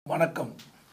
வணக்கம்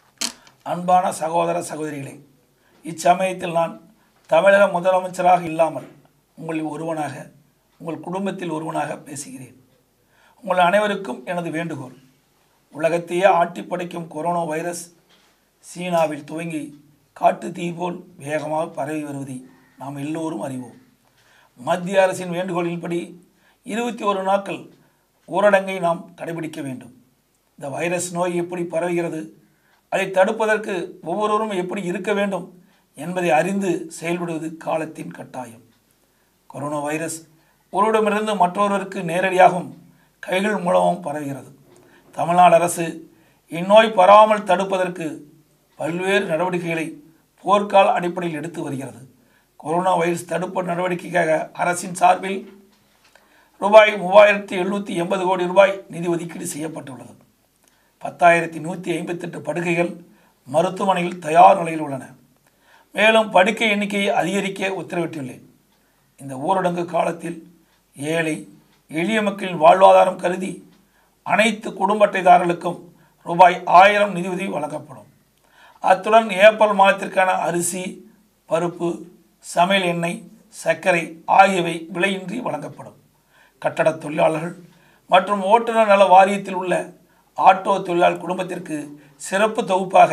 அன்பான சகோதர சகோதரிகளே இச்சமயத்தில் நான் தமிழக முதலமைச்சராக இல்லாமல் உங்களில் ஒருவனாக உங்கள் குடும்பத்தில் ஒருவனாக பேசுகிறேன் உங்கள் அனைவருக்கும் எனது வேண்டுகோள் உலகத்தையே ஆட்டி படைக்கும் கொரோனா வைரஸ் சீனாவில் துவங்கி காட்டு தீ போல் வேகமாக பரவி வருவதை நாம் எல்லோரும் அறிவோம் மத்திய அரசின் வேண்டுகோளின்படி இருபத்தி ஒரு நாட்கள் ஊரடங்கை நாம் கடைபிடிக்க வேண்டும் இந்த வைரஸ் நோய் எப்படி பரவுகிறது அதை தடுப்பதற்கு ஒவ்வொருவரும் எப்படி இருக்க வேண்டும் என்பதை அறிந்து செயல்படுவது காலத்தின் கட்டாயம் கொரோனா வைரஸ் ஒருவரிடமிருந்து மற்றொருவருக்கு நேரடியாகவும் கைகள் மூலமும் பரவுகிறது தமிழ்நாடு அரசு இந்நோய் பரவாமல் தடுப்பதற்கு பல்வேறு நடவடிக்கைகளை போர்க்கால அடிப்படையில் எடுத்து வருகிறது கொரோனா வைரஸ் தடுப்பு நடவடிக்கைக்காக அரசின் சார்பில் ரூபாய் மூவாயிரத்தி எழுநூற்றி எண்பது கோடி ரூபாய் நிதி ஒதுக்கீடு செய்யப்பட்டுள்ளது பத்தாயிரத்தி நூற்றி ஐம்பத்தெட்டு படுக்கைகள் மருத்துவமனையில் தயார் நிலையில் உள்ளன மேலும் படுக்கை எண்ணிக்கையை அதிகரிக்க உத்தரவிட்டுள்ளேன் இந்த ஊரடங்கு காலத்தில் ஏழை எளிய மக்களின் வாழ்வாதாரம் கருதி அனைத்து குடும்ப அட்டைதாரர்களுக்கும் ரூபாய் ஆயிரம் நிதியுதவி வழங்கப்படும் அத்துடன் ஏப்ரல் மாதத்திற்கான அரிசி பருப்பு சமையல் எண்ணெய் சர்க்கரை ஆகியவை விலையின்றி வழங்கப்படும் கட்டடத் தொழிலாளர்கள் மற்றும் ஓட்டுநர் நல வாரியத்தில் உள்ள ஆட்டோ தொழிலாளர் குடும்பத்திற்கு சிறப்பு தொகுப்பாக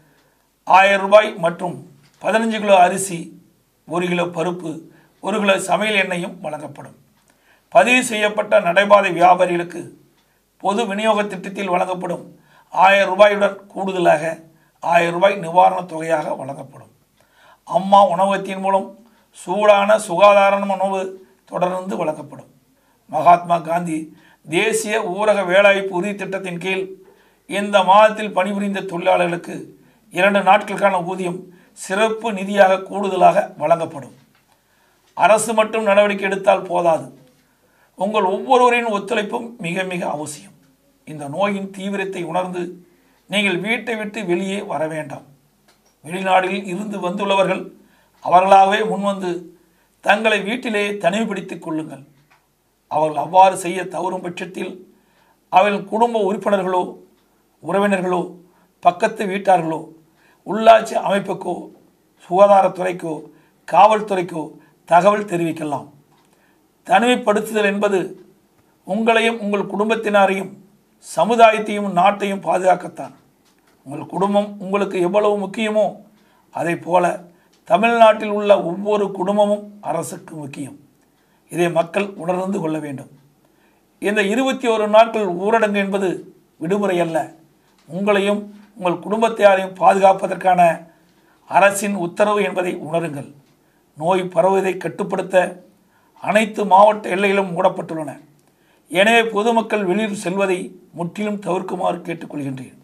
ஆயிரம் ரூபாய் மற்றும் பதினஞ்சு கிலோ அரிசி ஒரு கிலோ பருப்பு ஒரு கிலோ சமையல் எண்ணெயும் வழங்கப்படும் பதிவு செய்யப்பட்ட நடைபாதை வியாபாரிகளுக்கு பொது விநியோக திட்டத்தில் வழங்கப்படும் ஆயிரம் ரூபாயுடன் கூடுதலாக ஆயிரம் ரூபாய் நிவாரணத் தொகையாக வழங்கப்படும் அம்மா உணவகத்தின் மூலம் சூடான சுகாதார உணவு தொடர்ந்து வழங்கப்படும் மகாத்மா காந்தி தேசிய ஊரக வேலைவாய்ப்பு உறுதி திட்டத்தின் கீழ் இந்த மாதத்தில் பணிபுரிந்த தொழிலாளர்களுக்கு இரண்டு நாட்களுக்கான ஊதியம் சிறப்பு நிதியாக கூடுதலாக வழங்கப்படும் அரசு மட்டும் நடவடிக்கை எடுத்தால் போதாது உங்கள் ஒவ்வொருவரின் ஒத்துழைப்பும் மிக மிக அவசியம் இந்த நோயின் தீவிரத்தை உணர்ந்து நீங்கள் வீட்டை விட்டு வெளியே வர வேண்டாம் வெளிநாடுகளில் இருந்து வந்துள்ளவர்கள் அவர்களாகவே முன்வந்து தங்களை வீட்டிலேயே தனிமைப்படுத்திக் கொள்ளுங்கள் அவர்கள் அவ்வாறு செய்ய தவறும் பட்சத்தில் அவர்கள் குடும்ப உறுப்பினர்களோ உறவினர்களோ பக்கத்து வீட்டார்களோ உள்ளாட்சி அமைப்புக்கோ சுகாதாரத்துறைக்கோ காவல்துறைக்கோ தகவல் தெரிவிக்கலாம் தனிமைப்படுத்துதல் என்பது உங்களையும் உங்கள் குடும்பத்தினரையும் சமுதாயத்தையும் நாட்டையும் பாதுகாக்கத்தான் உங்கள் குடும்பம் உங்களுக்கு எவ்வளவு முக்கியமோ அதை போல தமிழ்நாட்டில் உள்ள ஒவ்வொரு குடும்பமும் அரசுக்கு முக்கியம் இதை மக்கள் உணர்ந்து கொள்ள வேண்டும் இந்த இருபத்தி ஒரு நாட்கள் ஊரடங்கு என்பது விடுமுறை அல்ல உங்களையும் உங்கள் குடும்பத்தாரையும் பாதுகாப்பதற்கான அரசின் உத்தரவு என்பதை உணருங்கள் நோய் பரவுவதை கட்டுப்படுத்த அனைத்து மாவட்ட எல்லைகளும் மூடப்பட்டுள்ளன எனவே பொதுமக்கள் வெளியில் செல்வதை முற்றிலும் தவிர்க்குமாறு கேட்டுக்கொள்கின்றேன்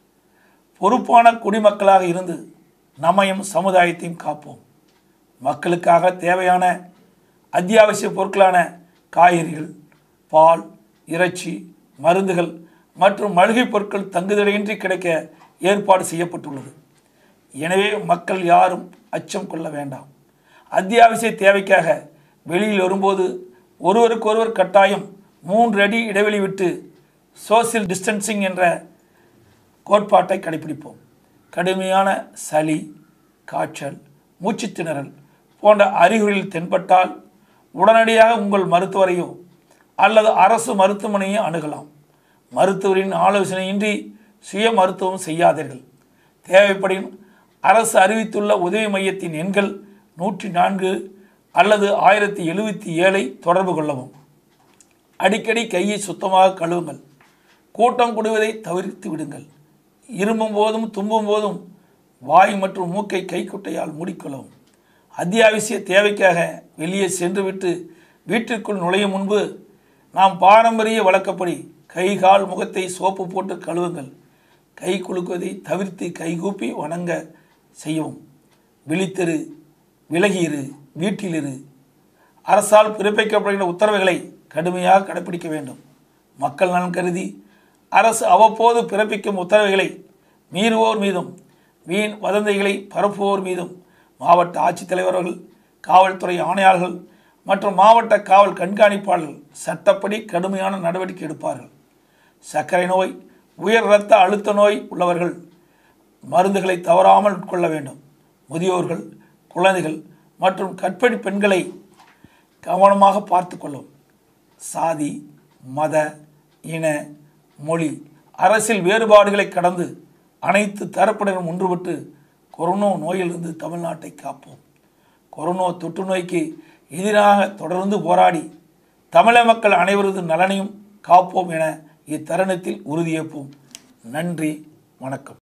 பொறுப்பான குடிமக்களாக இருந்து நம்மையும் சமுதாயத்தையும் காப்போம் மக்களுக்காக தேவையான அத்தியாவசிய பொருட்களான காய்கறிகள் பால் இறைச்சி மருந்துகள் மற்றும் மளிகை பொருட்கள் தங்குதடையின்றி கிடைக்க ஏற்பாடு செய்யப்பட்டுள்ளது எனவே மக்கள் யாரும் அச்சம் கொள்ள வேண்டாம் அத்தியாவசிய தேவைக்காக வெளியில் வரும்போது ஒருவருக்கொருவர் கட்டாயம் மூன்று அடி இடைவெளி விட்டு சோசியல் டிஸ்டன்சிங் என்ற கோட்பாட்டை கடைபிடிப்போம் கடுமையான சளி காய்ச்சல் மூச்சுத் திணறல் போன்ற அறிகுறிகள் தென்பட்டால் உடனடியாக உங்கள் மருத்துவரையோ அல்லது அரசு மருத்துவமனையோ அணுகலாம் மருத்துவரின் ஆலோசனையின்றி சுய மருத்துவம் செய்யாதீர்கள் தேவைப்படின் அரசு அறிவித்துள்ள உதவி மையத்தின் எண்கள் நூற்றி நான்கு அல்லது ஆயிரத்தி எழுபத்தி ஏழை தொடர்பு கொள்ளவும் அடிக்கடி கையை சுத்தமாக கழுவுங்கள் கூட்டம் குடுவதை தவிர்த்து விடுங்கள் இருமும் போதும் தும்பும் போதும் வாய் மற்றும் மூக்கை கைக்குட்டையால் மூடிக்கொள்ளவும் அத்தியாவசிய தேவைக்காக வெளியே சென்றுவிட்டு வீட்டிற்குள் நுழையும் முன்பு நாம் பாரம்பரிய வழக்கப்படி கை கால் முகத்தை சோப்பு போட்டு கழுவுங்கள் கை குலுக்குவதை தவிர்த்து கைகூப்பி வணங்க செய்யவும் விழித்திரு விலகியிரு வீட்டிலிரு அரசால் பிறப்பிக்கப்படுகின்ற உத்தரவுகளை கடுமையாக கடைபிடிக்க வேண்டும் மக்கள் நலன் கருதி அரசு அவ்வப்போது பிறப்பிக்கும் உத்தரவுகளை மீறுவோர் மீதும் வீண் வதந்திகளை பரப்புவோர் மீதும் மாவட்ட ஆட்சித்தலைவர்கள் காவல்துறை ஆணையாளர்கள் மற்றும் மாவட்ட காவல் கண்காணிப்பாளர்கள் சட்டப்படி கடுமையான நடவடிக்கை எடுப்பார்கள் சர்க்கரை நோய் உயர் இரத்த அழுத்த நோய் உள்ளவர்கள் மருந்துகளை தவறாமல் உட்கொள்ள வேண்டும் முதியோர்கள் குழந்தைகள் மற்றும் கர்ப்பிணி பெண்களை கவனமாக பார்த்து கொள்ளும் சாதி மத இன மொழி அரசியல் வேறுபாடுகளை கடந்து அனைத்து தரப்பினரும் ஒன்றுபட்டு கொரோனா நோயிலிருந்து தமிழ்நாட்டை காப்போம் கொரோனா தொற்று நோய்க்கு எதிராக தொடர்ந்து போராடி தமிழக மக்கள் அனைவரது நலனையும் காப்போம் என இத்தருணத்தில் உறுதியேற்போம் நன்றி வணக்கம்